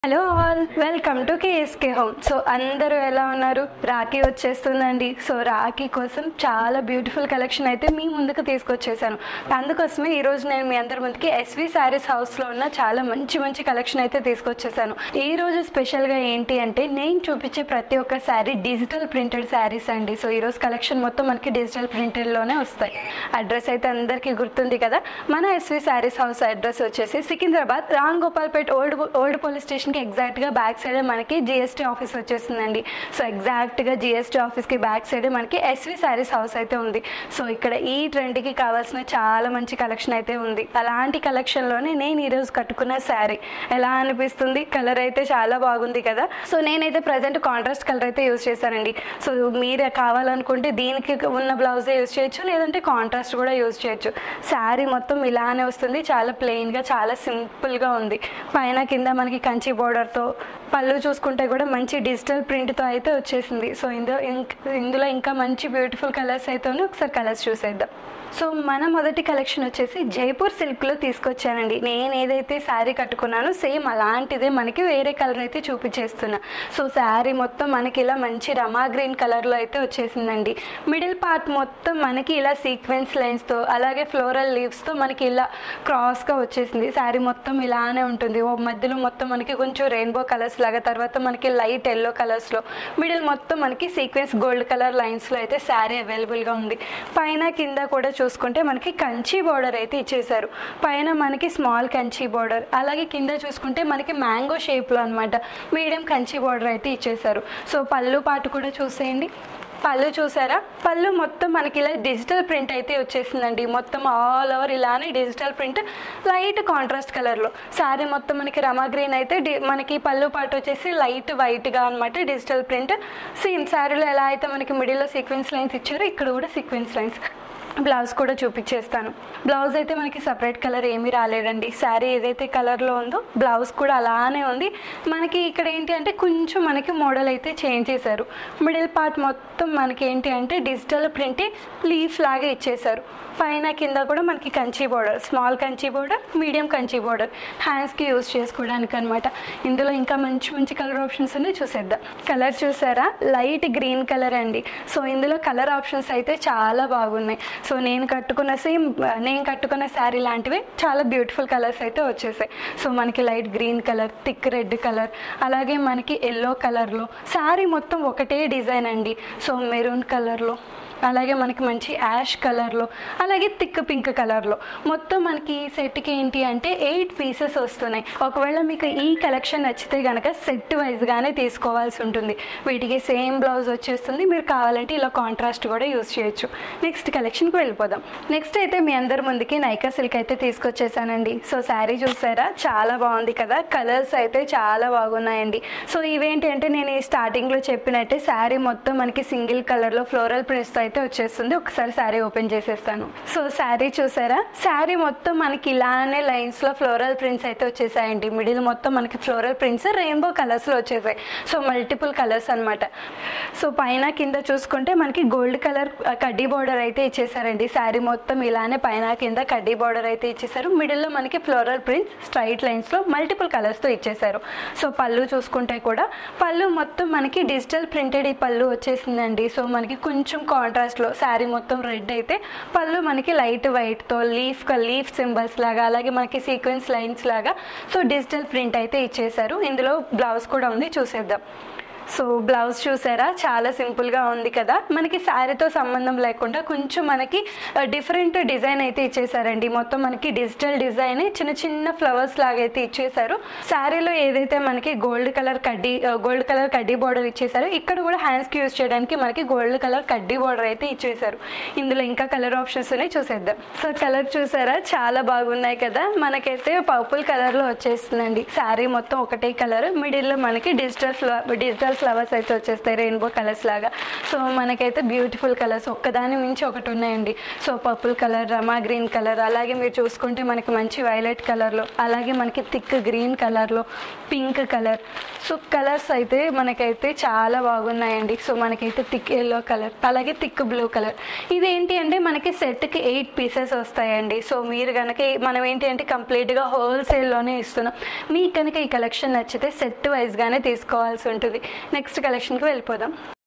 hello all welcome to KSK home so అందరూ ఎలా ఉన్నారు రాఖీ వచ్చేస్తుందండి సో రాఖీ కోసం చాలా బ్యూటిఫుల్ కలెక్షన్ అయితే మీ ముందుకు తీసుకొచ్చేసాను అందుకోసమే ఈరోజు నేను మీ అందరి ముందుకి ఎస్వి శారీస్ హౌస్లో ఉన్న చాలా మంచి మంచి కలెక్షన్ అయితే తీసుకొచ్చేసాను ఈ రోజు స్పెషల్గా ఏంటి అంటే నేను చూపించే ప్రతి ఒక్క శారీ డిజిటల్ ప్రింటెడ్ శారీస్ అండి సో ఈరోజు కలెక్షన్ మొత్తం మనకి డిజిటల్ ప్రింటెడ్లోనే వస్తాయి అడ్రస్ అయితే అందరికీ గుర్తుంది కదా మన ఎస్వి శారీస్ హౌస్ అడ్రస్ వచ్చేసి Secunderabad Ram Gopalpet old old police స్టేషన్కి ఎగ్జాక్ట్గా బ్యాక్ సైడ్ మనకి జిఎస్టీ ఆఫీస్ వచ్చేస్తుందండి సో ఎగ్జాక్ట్గా జిఎస్టీ ఆఫీస్కి బ్యాక్ సైడ్ మనకి ఎస్వి శారీస్ హౌస్ అయితే ఉంది సో ఇక్కడ ఈ ట్రెండ్కి కావాల్సిన చాలా మంచి కలెక్షన్ అయితే ఉంది అలాంటి కలెక్షన్లోనే నేను ఈరోజు కట్టుకున్న శారీ ఎలా అనిపిస్తుంది కలర్ అయితే చాలా బాగుంది కదా సో నేనైతే ప్రజెంట్ కాంట్రాస్ట్ కలర్ అయితే యూజ్ చేశానండి సో మీరు కావాలనుకుంటే దీనికి ఉన్న బ్లౌజే యూజ్ చేయొచ్చు లేదంటే కాంట్రాస్ట్ కూడా యూజ్ చేయొచ్చు శారీ మొత్తం ఇలానే వస్తుంది చాలా ప్లెయిన్గా చాలా సింపుల్గా ఉంది పైన కింద మనకి కంచి బోర్డర్తో పళ్ళు చూసుకుంటే కూడా మంచి డిజిటల్ ప్రింట్తో అయితే వచ్చేసింది సో ఇందులో ఇంక్- ఇందులో ఇంకా మంచి బ్యూటిఫుల్ కలర్స్ అయితే ఉన్నాయి ఒకసారి కలర్స్ చూసేద్దాం సో మన మొదటి కలెక్షన్ వచ్చేసి జైపూర్ సిల్క్లో తీసుకొచ్చానండి నేను ఏదైతే శారీ కట్టుకున్నానో సేమ్ అలాంటిదే మనకి వేరే కలర్ అయితే చూపించేస్తున్నా సో శారీ మొత్తం మనకి ఇలా మంచి రమా గ్రీన్ కలర్లో అయితే వచ్చేసిందండి మిడిల్ పార్ట్ మొత్తం మనకి ఇలా సీక్వెన్స్ లైన్స్తో అలాగే ఫ్లోరల్ లీవ్స్తో మనకి ఇలా క్రాస్గా వచ్చేసింది శారీ మొత్తం ఇలానే ఉంటుంది ఓ మధ్యలో మొత్తం మనకి కొంచెం రెయిన్బో కలర్స్ లాగా తర్వాత మనకి లైట్ ఎల్లో కలర్స్లో మిడిల్ మొత్తం మనకి సీక్వెన్స్ గోల్డ్ కలర్ లైన్స్లో అయితే శారీ అవైలబుల్గా ఉంది పైన కింద కూడా చూసుకుంటే మనకి కంచి బోర్డర్ అయితే ఇచ్చేసారు పైన మనకి స్మాల్ కంచి బోర్డర్ అలాగే కింద చూసుకుంటే మనకి మ్యాంగో షేప్లో అనమాట మీడియం కంచి బోర్డర్ అయితే ఇచ్చేసారు సో పళ్ళు పాటు కూడా చూసేయండి పళ్ళు చూసారా పళ్ళు మొత్తం మనకి ఇలా డిజిటల్ ప్రింట్ అయితే వచ్చేసిందండి మొత్తం ఆల్ ఓవర్ ఇలానే డిజిటల్ ప్రింట్ లైట్ కాంట్రాస్ట్ కలర్లో శారీ మొత్తం మనకి రమా గ్రీన్ అయితే డి- మనకి పళ్ళు పాటు వచ్చేసి లైట్ వైట్గా అనమాట డిజిటల్ ప్రింట్ సేమ్ శారీలో ఎలా అయితే మనకి మిడిల్లో సీక్వెన్స్ లైన్స్ ఇచ్చారో ఇక్కడ కూడా సీక్వెన్స్ లైన్స్ బ్లౌజ్ కూడా చూపించేస్తాను బ్లౌజ్ అయితే మనకి సపరేట్ కలర్ ఏమీ రాలేదండి శారీ ఏదైతే కలర్లో ఉందో బ్లౌజ్ కూడా అలానే ఉంది మనకి ఇక్కడ ఏంటి అంటే కొంచెం మనకి మోడల్ అయితే చేంజ్ చేశారు మిడిల్ పార్ట్ మొత్తం మనకి ఏంటి అంటే డిజిటల్ ప్రింట్ లీఫ్ లాగా ఇచ్చేశారు పైన కింద కూడా మనకి Kanchi border small Kanchi border medium Kanchi border హ్యాండ్స్కి యూస్ చేసుకోవడానికి అనమాట ఇందులో ఇంకా మంచి మంచి కలర్ ఆప్షన్స్ ఉన్నాయి చూసేద్దాం కలర్ చూసారా లైట్ గ్రీన్ కలర్ అండి సో ఇందులో కలర్ ఆప్షన్స్ అయితే చాలా బాగున్నాయి సో నేను కట్టుకున్న సేమ్ నేను కట్టుకున్న శారీ లాంటివి చాలా బ్యూటిఫుల్ కలర్స్ అయితే వచ్చేసాయి సో మనకి light green colour thick red colour అలాగే మనకి ఎల్లో కలర్లో శారీ మొత్తం ఒకటే డిజైన్ అండి సో మెరూన్ కలర్లో అలాగే మనకి మంచి యాష్ కలర్లో అలాగే థిక్ పింక్ కలర్లో మొత్తం మనకి ఈ సెట్కి ఏంటి అంటే ఎయిట్ పీసెస్ వస్తున్నాయి ఒకవేళ మీకు ఈ కలెక్షన్ నచ్చితే కనుక సెట్ వైజ్గానే తీసుకోవాల్సి ఉంటుంది వీటికి సేమ్ బ్లౌజ్ వచ్చేస్తుంది మీరు కావాలంటే ఇలా కాంట్రాస్ట్ కూడా యూస్ చేయొచ్చు నెక్స్ట్ కలెక్షన్కి వెళ్ళిపోదాం నెక్స్ట్ అయితే మీ అందరి ముందుకి నైకా సిల్క్ అయితే తీసుకొచ్చేసానండి సో శారీ చూసారా చాలా బాగుంది కదా కలర్స్ అయితే చాలా బాగున్నాయండి సో ఇవేంటి అంటే నేను ఈ స్టార్టింగ్లో చెప్పినట్టే శారీ మొత్తం మనకి సింగిల్ కలర్లో ఫ్లోరల్ ప్రింట్స్తో అయితే వచ్చేస్తుంది ఒకసారి శారీ ఓపెన్ చేసేస్తాను సో శారీ చూసారా శారీ మొత్తం మనకి ఇలానే లైన్స్లో ఫ్లోరల్ ప్రింట్స్ అయితే వచ్చేసాయండి మిడిల్ మొత్తం మనకి ఫ్లోరల్ ప్రింట్స్ రెయిన్బో కలర్స్లో వచ్చేసాయి సో మల్టిపుల్ కలర్స్ అన్నమాట సో పైన కింద చూసుకుంటే మనకి గోల్డ్ కలర్ కడ్డీ బోర్డర్ అయితే ఇచ్చేసారండి శారీ మొత్తం ఇలానే పైన కింద కడ్డీ బోర్డర్ అయితే ఇచ్చేసారు మిడిల్లో మనకి ఫ్లోరల్ ప్రింట్స్ స్ట్రైట్ లైన్స్లో మల్టిపుల్ కలర్స్తో ఇచ్చేసారు సో పళ్ళు చూసుకుంటే కూడా పళ్ళు మొత్తం మనకి డిజిటల్ ప్రింటెడ్ ఈ పళ్ళు వచ్చేసిందండి సో మనకి కొంచెం కాంట్రాస్ట్లో శారీ మొత్తం రెడ్ అయితే పళ్ళు మనకి లైట్ వైట్తో లీఫ్ లీఫ్ సింబల్స్ లాగా అలాగే మనకి సీక్వెన్స్ లైన్స్ లాగా సో డిజిటల్ ప్రింట్ అయితే ఇచ్చేసారు ఇందులో బ్లౌజ్ కూడా ఉంది చూసేద్దాం సో బ్లౌజ్ చూసారా చాలా సింపుల్గా ఉంది కదా మనకి శారీతో సంబంధం లేకుండా కొంచెం మనకి డిఫరెంట్ డిజైన్ అయితే ఇచ్చేసారండి మొత్తం మనకి డిజిటల్ డిజైన్ చిన్న చిన్న ఫ్లవర్స్ లాగా అయితే ఇచ్చేసారు శారీలో ఏదైతే మనకి గోల్డ్ కలర్ కడ్డీ గోల్డ్ కలర్ కడ్డీ బార్డర్ ఇచ్చేసారు ఇక్కడ కూడా హ్యాండ్స్కి యూజ్ చేయడానికి మనకి గోల్డ్ కలర్ కడ్డీ బార్డర్ అయితే ఇచ్చేసారు ఇందులో ఇంకా కలర్ ఆప్షన్స్ ఉన్నాయి చూసేద్దాం సో కలర్ చూసారా చాలా బాగున్నాయి కదా మనకైతే పర్పుల్ కలర్లో వచ్చేస్తుందండి శారీ మొత్తం ఒకటే కలర్ మిడిల్లో మనకి డిజిటల్ ఫ్ల డిజిటల్ ఫ్లవర్స్ అయితే వచ్చేస్తాయి రెయిన్బో కలర్స్ లాగా సో మనకైతే బ్యూటిఫుల్ కలర్స్ ఒక్కదాని మించి ఒకటి ఉన్నాయండి సో పర్పుల్ కలర్ రమా గ్రీన్ కలర్ అలాగే మీరు చూసుకుంటే మనకి మంచి వైలెట్ కలర్లో అలాగే మనకి థిక్ గ్రీన్ కలర్లో పింక్ కలర్ సో కలర్స్ అయితే మనకైతే చాలా బాగున్నాయండి సో మనకైతే థిక్ ఎల్లో కలర్ అలాగే థిక్ బ్లూ కలర్ ఇదేంటి అంటే మనకి సెట్కి ఎయిట్ పీసెస్ వస్తాయండి సో మీరు కనుక మనం ఏంటి అంటే కంప్లీట్గా హోల్సేల్లోనే ఇస్తున్నాం మీకు కనుక ఈ కలెక్షన్ నచ్చితే సెట్ వైజ్గానే తీసుకోవాల్సి ఉంటుంది నెక్స్ట్ కలెక్షన్కి వెళ్ళిపోదాం